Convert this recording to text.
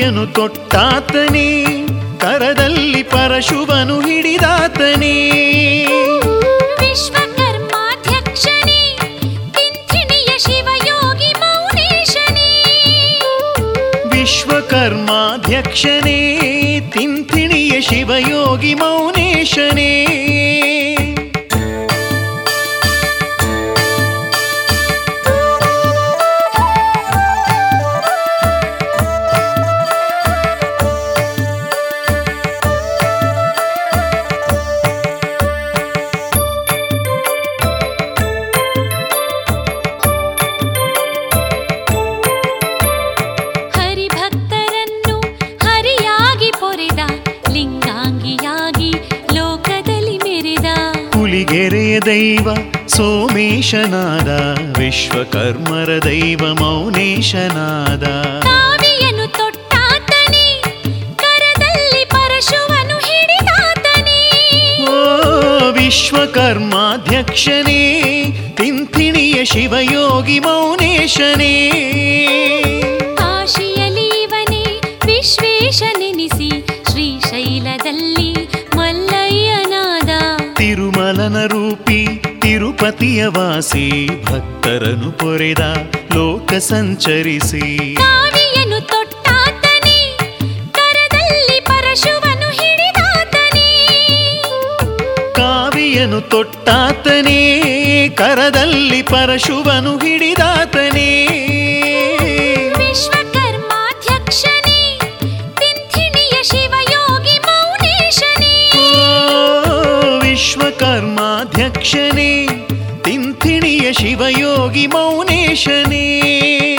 ಕಾವಿಯನು ತೊಟ್ಟಾತನೇ ಕರದಲ್ಲಿ ಪರಶುವನು ಹಿಡಿದಾತನೇ ವಿಶ್ವಕರ್ಮಾಧ್ಯಕ್ಷನೇ ತಿಂಥಿಣಿಯ ಶಿವಯೋಗಿ ಮೌನೇಶನೇ ವಿಶ್ವಕರ್ಮಾಧ್ಯಕ್ಷನೇ ತಿಂಥಿಣಿಯ ಶಿವಯೋಗಿ ಮೌನೇಶನೇ ಹರಿಭಕ್ತರನ್ನು ಹರಿಯಾಗಿ ಪೊರೆದ ಲಿಂಗಾಂಗಿಯಾಗಿ ಲೋಕದಲ್ಲಿ ಮೆರೆದ ಹುಲಿಗೆರೆಯ ದೈವ ಸೋಮೇಶನಾದ ವಿಶ್ವಕರ್ಮರ ದೈವ ಮೌನೇಶನಾದ ಕಾವಿಯನು ತೊಟ್ಟಾತನೇ ಕರದಲ್ಲಿ ಪರಶುವನು ಹಿಡಿದಾತನೇ ಓ ವಿಶ್ವಕರ್ಮಾಧ್ಯಕ್ಷನೇ ತಿಂಥಿಣಿಯ ಶಿವಯೋಗಿ ಮೌನೇಶನೇ ಕಾಶಿಯಲ್ಲಿ ಇವನೇ ವಿಶ್ವೇಶನೆನಿಸಿ ಶ್ರೀಶೈಲದಲ್ಲಿ ಮಲ್ಲಯ್ಯನಾದ ತಿರುಮಲನ ರೂಪಿ ತಿರುಪತಿಯ ವಾಸಿ ಭಕ್ತರನು ಪೊರೆದ ಲೋಕ ಸಂಚರಿಸಿ ಕಾವಿಯನು ತೊಟ್ಟಾತನೇ ಕರದಲ್ಲಿ ಪರಶುವನು ಹಿಡಿದಾತನೇ ಕಾವಿಯನು ತೊಟ್ಟಾತನೇ ಕರದಲ್ಲಿ ಪರಶುವನು ಹಿಡಿದಾತನೇ ವಿಶ್ವಕರ್ಮಾಧ್ಯಕ್ಷನೇ ತಿಂಥಿಣಿಯ ಶಿವಯೋಗಿ ಮೌನೇಶನೇ ಓ ವಿಶ್ವಕರ್ಮಾಧ್ಯಕ್ಷನೇ ತಿಂಥಿಣಿಯ ಶಿವಯೋಗಿ ಮೌನೇಶನೇ